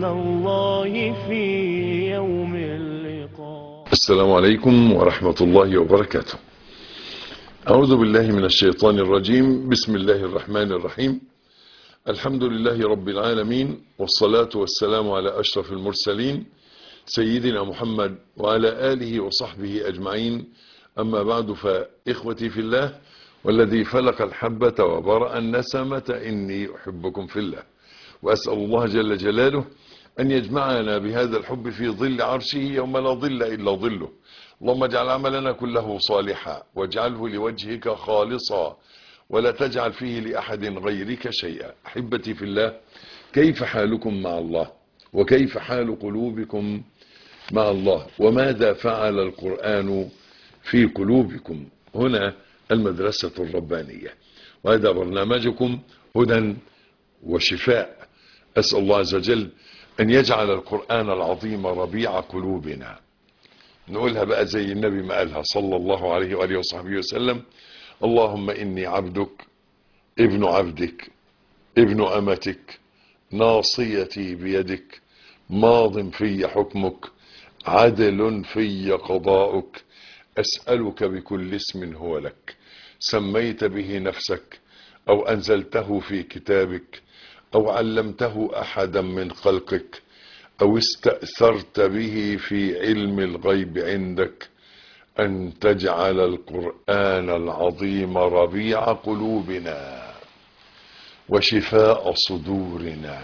الله في يوم اللقاء السلام عليكم ورحمة الله وبركاته أعوذ بالله من الشيطان الرجيم بسم الله الرحمن الرحيم الحمد لله رب العالمين والصلاة والسلام على أشرف المرسلين سيدنا محمد وعلى آله وصحبه أجمعين أما بعد فإخوتي في الله والذي فلق الحبة وبرأ النسمة إني أحبكم في الله وأسأل الله جل جلاله أن يجمعنا بهذا الحب في ظل عرشه يوم لا ظل إلا ظله اللهم اجعل عملنا كله صالحا واجعله لوجهك خالصا ولا تجعل فيه لأحد غيرك شيئا أحبتي في الله كيف حالكم مع الله وكيف حال قلوبكم مع الله وماذا فعل القرآن في قلوبكم هنا المدرسة الربانية وهذا برنامجكم هدى وشفاء أسأل الله عز وجل أن يجعل القرآن العظيم ربيع قلوبنا نقولها بقى زي النبي ما قالها صلى الله عليه وآله وصحبه وسلم اللهم إني عبدك ابن عبدك ابن أمتك ناصيتي بيدك ماض في حكمك عدل في قضاؤك أسألك بكل اسم هو لك سميت به نفسك أو أنزلته في كتابك أو علمته أحدا من خلقك أو استأثرت به في علم الغيب عندك أن تجعل القرآن العظيم ربيع قلوبنا وشفاء صدورنا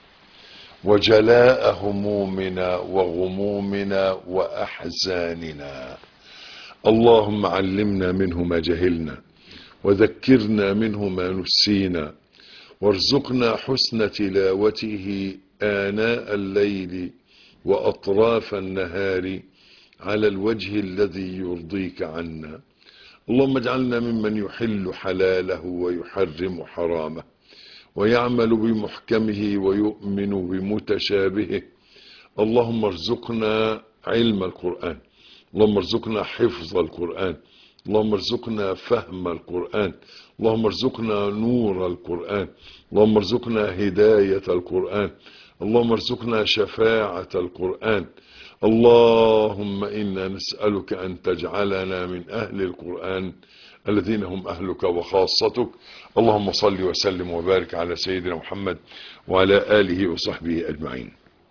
وجلاء همومنا وغمومنا وأحزاننا اللهم علمنا منه ما جهلنا وذكرنا منه ما نسينا وارزقنا حسن تلاوته آناء الليل وأطراف النهار على الوجه الذي يرضيك عنا اللهم اجعلنا ممن يحل حلاله ويحرم حرامه ويعمل بمحكمه ويؤمن بمتشابهه اللهم ارزقنا علم القرآن اللهم ارزقنا حفظ القرآن اللهم ارزقنا فهم القرآن اللهم ارزقنا نور القرآن اللهم ارزقنا هداية القرآن اللهم ارزقنا شفاعة القرآن اللهم إنا نسألك أن تجعلنا من أهل القرآن الذين هم أهلك وخاصتك اللهم صل وسلم وبارك على سيدنا محمد وعلى آله وصحبه أجمعين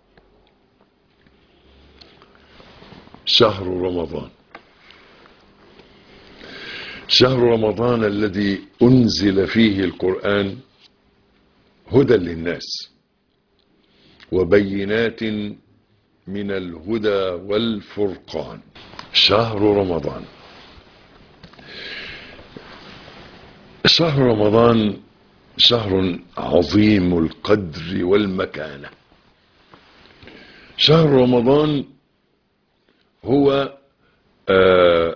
شهر رمضان شهر رمضان الذي أنزل فيه القرآن هدى للناس وبينات من الهدى والفرقان شهر رمضان شهر رمضان شهر عظيم القدر والمكانة شهر رمضان هو آه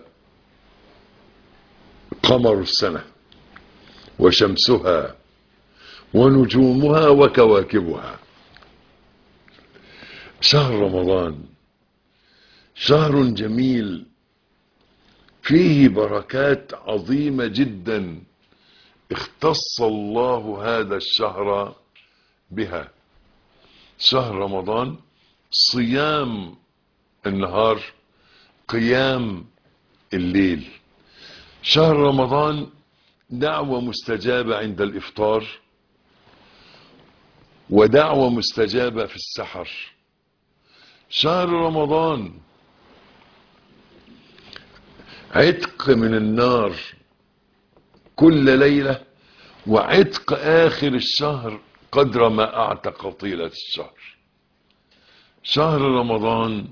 قمر السنة وشمسها ونجومها وكواكبها شهر رمضان شهر جميل فيه بركات عظيمة جدا اختص الله هذا الشهر بها شهر رمضان صيام النهار قيام الليل شهر رمضان دعوة مستجابة عند الإفطار ودعوة مستجابة في السحر شهر رمضان عتق من النار كل ليلة وعتق آخر الشهر قدر ما أعتق طيلة الشهر شهر رمضان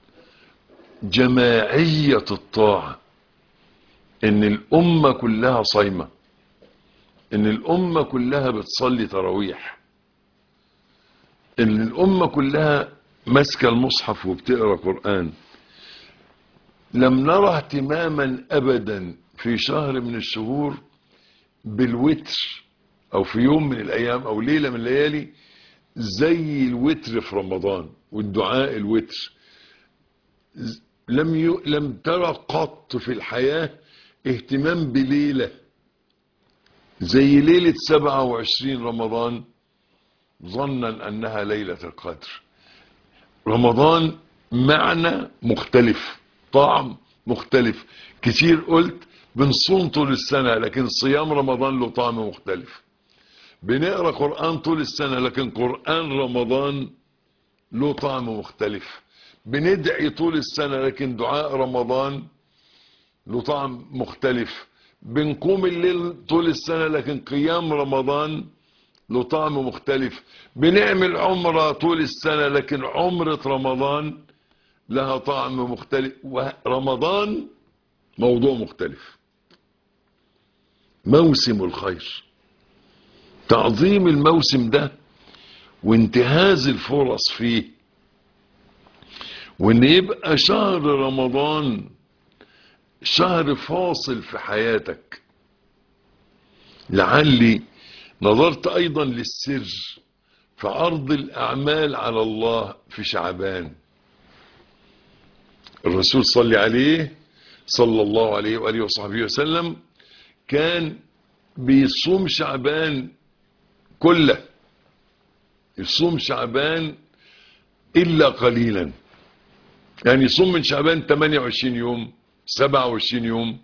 جماعية الطاعة ان الامة كلها صايمة ان الامة كلها بتصلي تراويح ان الامة كلها ماسكة المصحف وبتقرأ قرآن لم نرى اهتماما ابدا في شهر من الشهور بالوتر او في يوم من الايام او ليلة من الليالي زي الوتر في رمضان والدعاء الوتر لم ي... لم ترى قط في الحياة اهتمام بليلة زي ليلة 27 رمضان ظنا أنها ليلة القدر رمضان معنى مختلف طعم مختلف كتير قلت بنصوم طول السنة لكن صيام رمضان له طعم مختلف بنقرأ قرآن طول السنة لكن قرآن رمضان له طعم مختلف بندعي طول السنة لكن دعاء رمضان له طعم مختلف بنقوم الليل طول السنة لكن قيام رمضان له طعم مختلف بنعمل عمرة طول السنة لكن عمرة رمضان لها طعم مختلف ورمضان موضوع مختلف موسم الخير تعظيم الموسم ده وانتهاز الفرص فيه وان يبقى شهر رمضان شهر فاصل في حياتك لعلي نظرت ايضا للسر في عرض الاعمال على الله في شعبان الرسول صلى عليه صلى الله عليه وآله وصحبه وسلم كان بيصوم شعبان كله يصوم شعبان إلا قليلا يعني يصوم من شعبان 28 يوم 27 يوم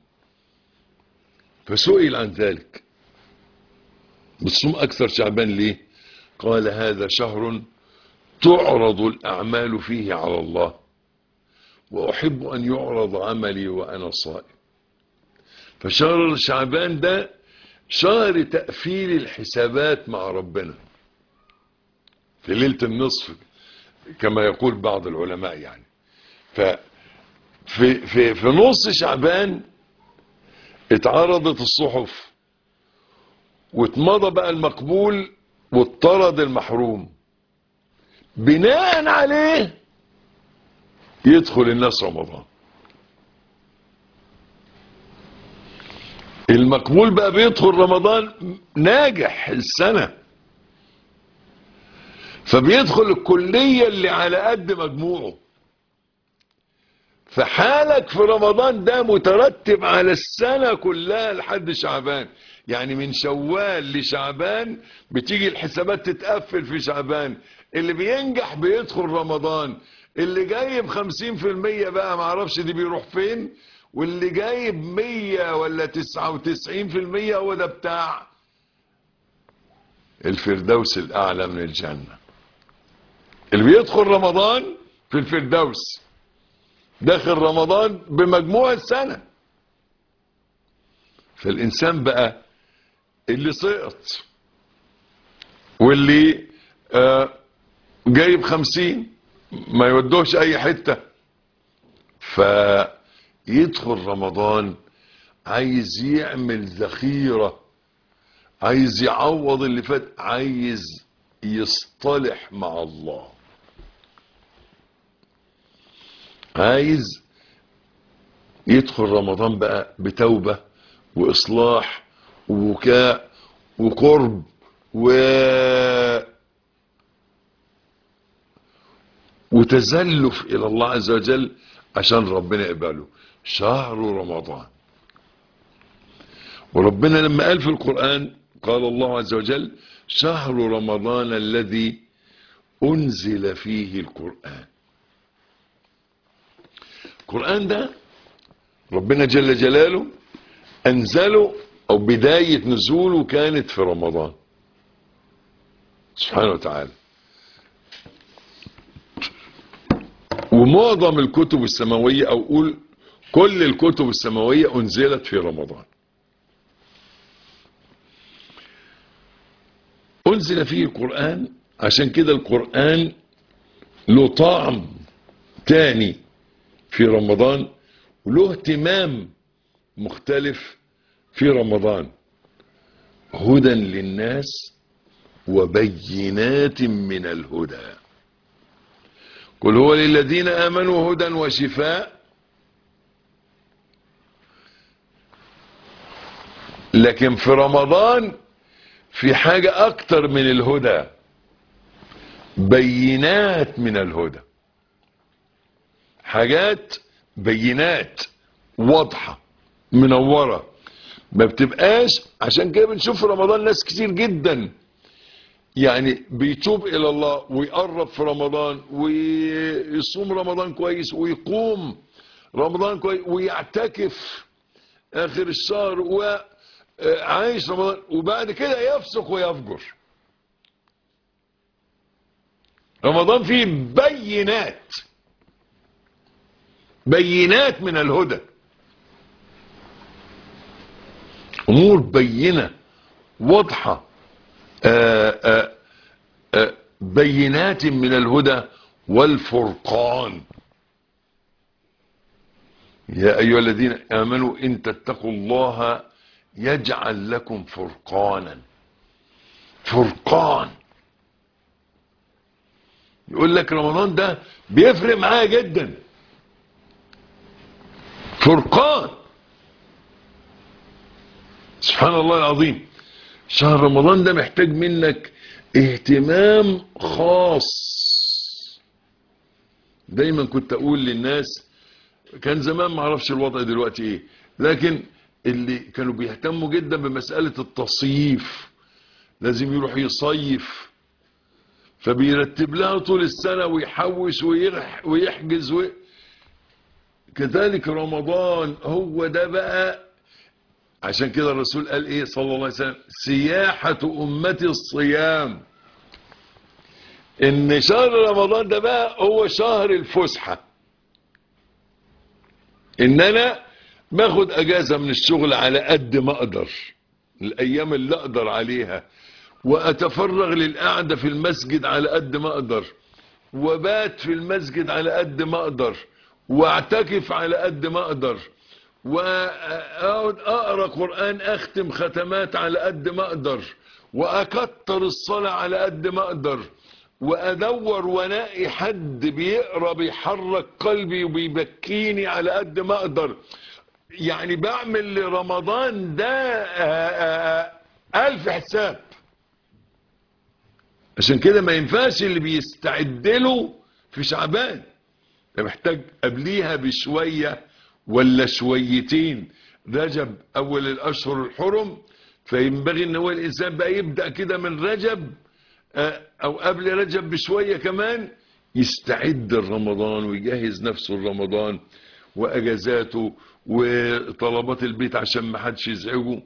فسئل عن ذلك بتصوم أكثر شعبان ليه قال هذا شهر تعرض الأعمال فيه على الله وأحب أن يعرض عملي وأنا صائم فشهر شعبان ده شهر تقفيل الحسابات مع ربنا في ليلة النصف كما يقول بعض العلماء يعني ف في, في, في نص شعبان اتعرضت الصحف واتمضى بقى المقبول واطرد المحروم بناء عليه يدخل الناس رمضان المقبول بقى بيدخل رمضان ناجح السنة فبيدخل الكلية اللي على قد مجموعه فحالك في رمضان ده مترتب على السنة كلها لحد شعبان يعني من شوال لشعبان بتيجي الحسابات تتقفل في شعبان اللي بينجح بيدخل رمضان اللي جايب خمسين في المية بقى معرفش دي بيروح فين واللي جايب مية ولا تسعة وتسعين في المية هو ده بتاع الفردوس الأعلى من الجنة اللي بيدخل رمضان في الفردوس داخل رمضان بمجموع السنة فالإنسان بقى اللي سقط واللي آه جايب خمسين ما يودوش اي حتة فيدخل رمضان عايز يعمل ذخيرة عايز يعوض اللي فات عايز يصطلح مع الله عايز يدخل رمضان بقى بتوبة وإصلاح وبكاء وقرب و وتزلف إلى الله عز وجل عشان ربنا يقبله شهر رمضان وربنا لما قال في القرآن قال الله عز وجل شهر رمضان الذي أنزل فيه القرآن القرآن ده ربنا جل جلاله أنزله أو بداية نزوله كانت في رمضان سبحانه وتعالى ومعظم الكتب السماوية أو قول كل الكتب السماوية أنزلت في رمضان أنزل فيه القرآن عشان كده القرآن له طعم تاني في رمضان وله اهتمام مختلف في رمضان هدى للناس وبينات من الهدى قل هو للذين آمنوا هدى وشفاء لكن في رمضان في حاجة أكتر من الهدى بينات من الهدى حاجات بينات واضحة منورة ما بتبقاش عشان كده بنشوف في رمضان ناس كتير جدا يعني بيتوب الى الله ويقرب في رمضان ويصوم رمضان كويس ويقوم رمضان كويس ويعتكف اخر الشهر وعايش رمضان وبعد كده يفسق ويفجر رمضان فيه بينات بينات من الهدى امور بينه واضحه آآ آآ آآ بينات من الهدى والفرقان يا ايها الذين امنوا ان تتقوا الله يجعل لكم فرقانا فرقان يقول لك رمضان ده بيفرق معايا جدا فرقان سبحان الله العظيم شهر رمضان ده محتاج منك اهتمام خاص دايما كنت اقول للناس كان زمان ما اعرفش الوضع دلوقتي ايه لكن اللي كانوا بيهتموا جدا بمسألة التصيف لازم يروح يصيف فبيرتب لها طول السنة ويحوش ويرح ويحجز و... كذلك رمضان هو ده بقى عشان كده الرسول قال ايه صلى الله عليه وسلم سياحة امتي الصيام ان شهر رمضان ده بقى هو شهر الفسحة ان انا باخد اجازة من الشغل على قد ما اقدر الايام اللي اقدر عليها واتفرغ للقعدة في المسجد على قد ما اقدر وبات في المسجد على قد ما اقدر واعتكف على قد ما اقدر واقعد اقرا قران اختم ختمات على قد ما اقدر واكتر الصلاه على قد ما اقدر وادور والاقي حد بيقرا بيحرك قلبي وبيبكيني على قد ما اقدر يعني بعمل لرمضان ده الف حساب عشان كده ما ينفعش اللي بيستعد له في شعبان ده محتاج قبليها بشويه ولا شويتين رجب اول الاشهر الحرم فينبغي ان هو الانسان بقى يبدا كده من رجب او قبل رجب بشويه كمان يستعد لرمضان ويجهز نفسه لرمضان واجازاته وطلبات البيت عشان ما حدش يزعجه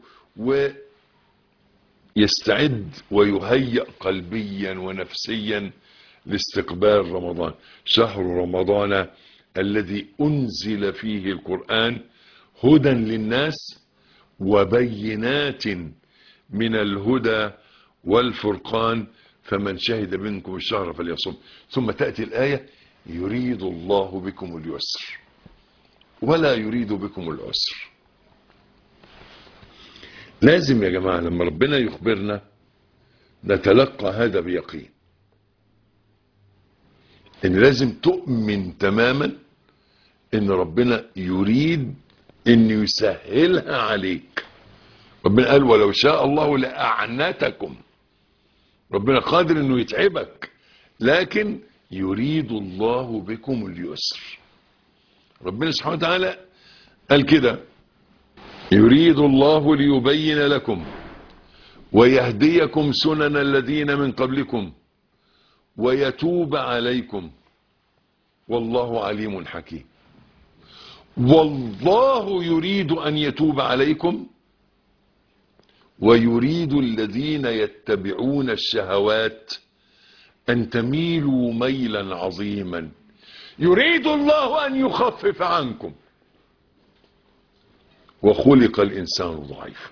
ويستعد ويهيأ قلبيا ونفسيا لاستقبال رمضان شهر رمضان الذي أنزل فيه القرآن هدى للناس وبينات من الهدى والفرقان فمن شهد منكم الشهر فليصم ثم تأتي الآية يريد الله بكم اليسر ولا يريد بكم العسر لازم يا جماعة لما ربنا يخبرنا نتلقى هذا بيقين ان لازم تؤمن تماما ان ربنا يريد ان يسهلها عليك ربنا قال ولو شاء الله لأعنتكم ربنا قادر انه يتعبك لكن يريد الله بكم اليسر ربنا سبحانه وتعالى قال كده يريد الله ليبين لكم ويهديكم سنن الذين من قبلكم ويتوب عليكم والله عليم حكيم والله يريد أن يتوب عليكم ويريد الذين يتبعون الشهوات أن تميلوا ميلا عظيما يريد الله أن يخفف عنكم وخلق الإنسان ضعيفا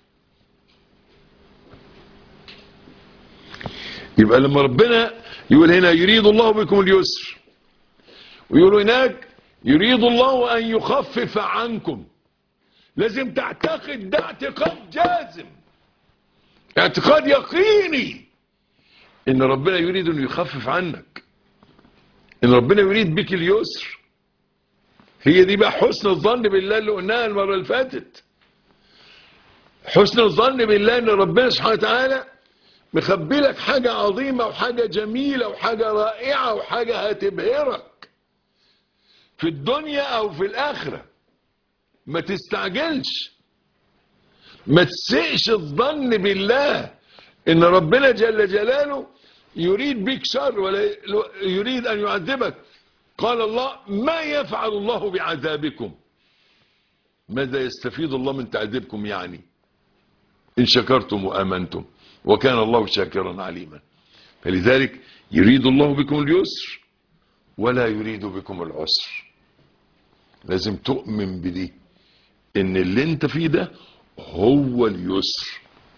يبقى لما ربنا يقول هنا يريد الله بكم اليسر ويقول هناك يريد الله أن يخفف عنكم لازم تعتقد ده اعتقاد جازم اعتقاد يقيني ان ربنا يريد ان يخفف عنك ان ربنا يريد بك اليسر هي دي بقى حسن الظن بالله اللي قلناها المرة اللي فاتت حسن الظن بالله ان ربنا سبحانه وتعالى مخبي لك حاجة عظيمة وحاجة جميلة وحاجة رائعة وحاجة هتبهرك في الدنيا او في الاخرة ما تستعجلش ما تسئش الظن بالله ان ربنا جل جلاله يريد بك شر ولا يريد ان يعذبك قال الله ما يفعل الله بعذابكم ماذا يستفيد الله من تعذيبكم يعني ان شكرتم وامنتم وكان الله شاكرا عليما فلذلك يريد الله بكم اليسر ولا يريد بكم العسر لازم تؤمن بدي ان اللي انت فيه ده هو اليسر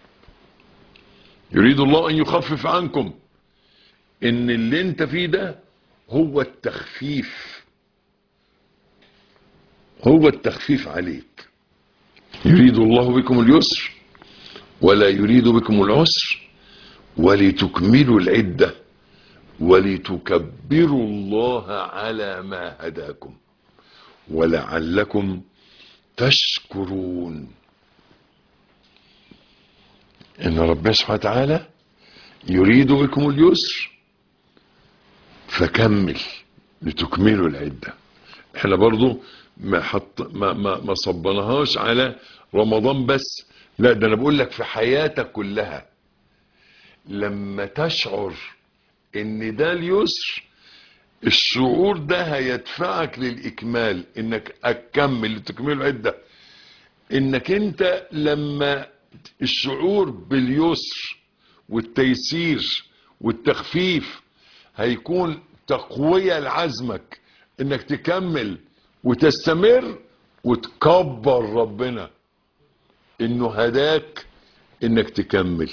يريد الله ان يخفف عنكم ان اللي انت فيه ده هو التخفيف هو التخفيف عليك يريد الله بكم اليسر ولا يريد بكم العسر ولتكملوا العدة ولتكبروا الله على ما هداكم ولعلكم تشكرون ان ربنا سبحانه وتعالى يريد بكم اليسر فكمل لتكملوا العدة احنا برضو ما حط ما ما, ما صبناهاش على رمضان بس لا ده انا بقول لك في حياتك كلها لما تشعر ان ده اليسر الشعور ده هيدفعك للاكمال انك اكمل لتكمل العده انك انت لما الشعور باليسر والتيسير والتخفيف هيكون تقوية لعزمك انك تكمل وتستمر وتكبر ربنا انه هداك انك تكمل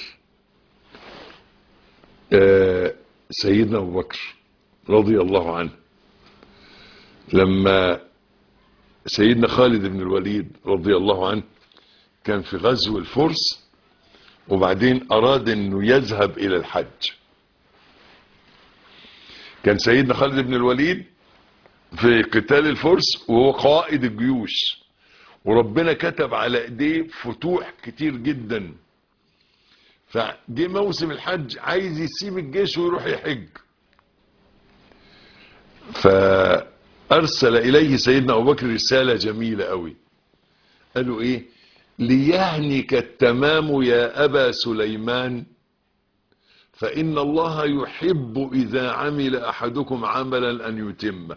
آه سيدنا ابو بكر رضي الله عنه لما سيدنا خالد بن الوليد رضي الله عنه كان في غزو الفرس وبعدين اراد انه يذهب الى الحج كان سيدنا خالد بن الوليد في قتال الفرس وهو قائد الجيوش وربنا كتب على ايديه فتوح كتير جدا فجه موسم الحج عايز يسيب الجيش ويروح يحج فارسل اليه سيدنا ابو بكر رساله جميله قوي قالوا ايه ليهنك التمام يا ابا سليمان فان الله يحب اذا عمل احدكم عملا ان يتمه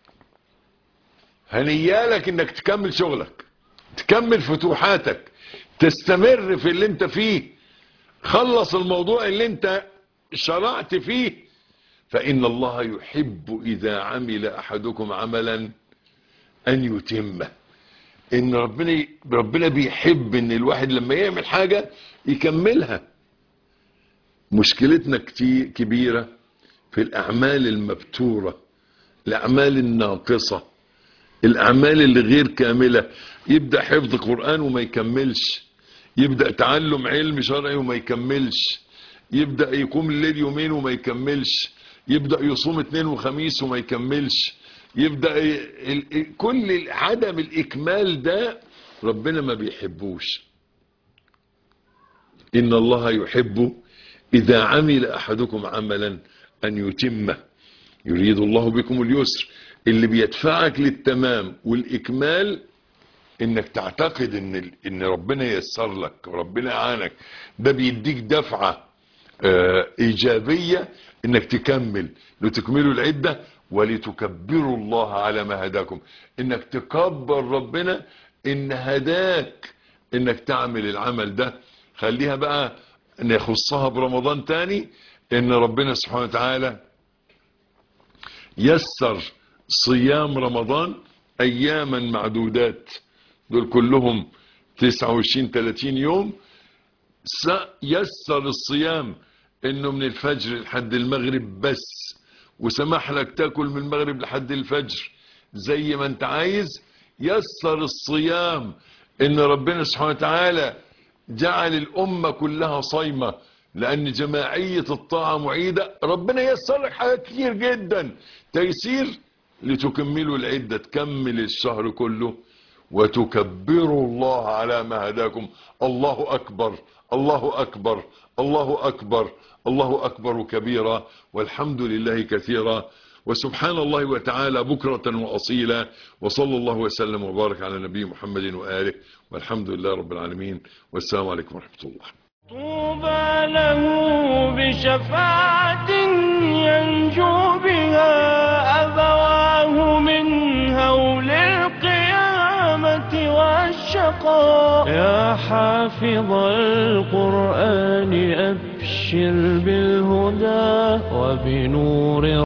هنيالك انك تكمل شغلك تكمل فتوحاتك تستمر في اللي انت فيه خلص الموضوع اللي انت شرعت فيه فإن الله يحب إذا عمل أحدكم عملا أن يتمه إن ربنا ربنا بيحب إن الواحد لما يعمل حاجة يكملها مشكلتنا كتير كبيرة في الأعمال المبتورة الأعمال الناقصة الأعمال اللي غير كاملة يبدأ حفظ قرآن وما يكملش يبدأ تعلم علم شرعي وما يكملش يبدأ يقوم الليل يومين وما يكملش يبدأ يصوم اثنين وخميس وما يكملش يبدأ ال- ال- كل عدم الإكمال ده ربنا ما بيحبوش إن الله يحب إذا عمل أحدكم عملا أن يتمه يريد الله بكم اليسر اللي بيدفعك للتمام والإكمال انك تعتقد ان ان ربنا ييسر لك وربنا يعانك ده بيديك دفعه آه، ايجابيه انك تكمل لتكملوا العده ولتكبروا الله على ما هداكم انك تكبر ربنا ان هداك انك تعمل العمل ده خليها بقى نخصها برمضان تاني ان ربنا سبحانه وتعالى يسر صيام رمضان اياما معدودات دول كلهم 29 30 يوم س- يسر الصيام انه من الفجر لحد المغرب بس وسمح لك تاكل من المغرب لحد الفجر زي ما انت عايز يسر الصيام ان ربنا سبحانه وتعالى جعل الامه كلها صايمه لان جماعيه الطاعه معيده ربنا يسر لك حاجات كتير جدا تيسير لتكملوا العده تكمل الشهر كله وتكبروا الله على ما هداكم الله أكبر الله أكبر الله أكبر الله أكبر كبيرا والحمد لله كثيرا وسبحان الله وتعالى بكرة وأصيلا وصلى الله وسلم وبارك على نبي محمد وآله والحمد لله رب العالمين والسلام عليكم ورحمة الله طوبى له بشفاعة ينجو بها أبواه من هول القيامة والشقاء يا حافظ القرآن أبشر بالهدى وبنور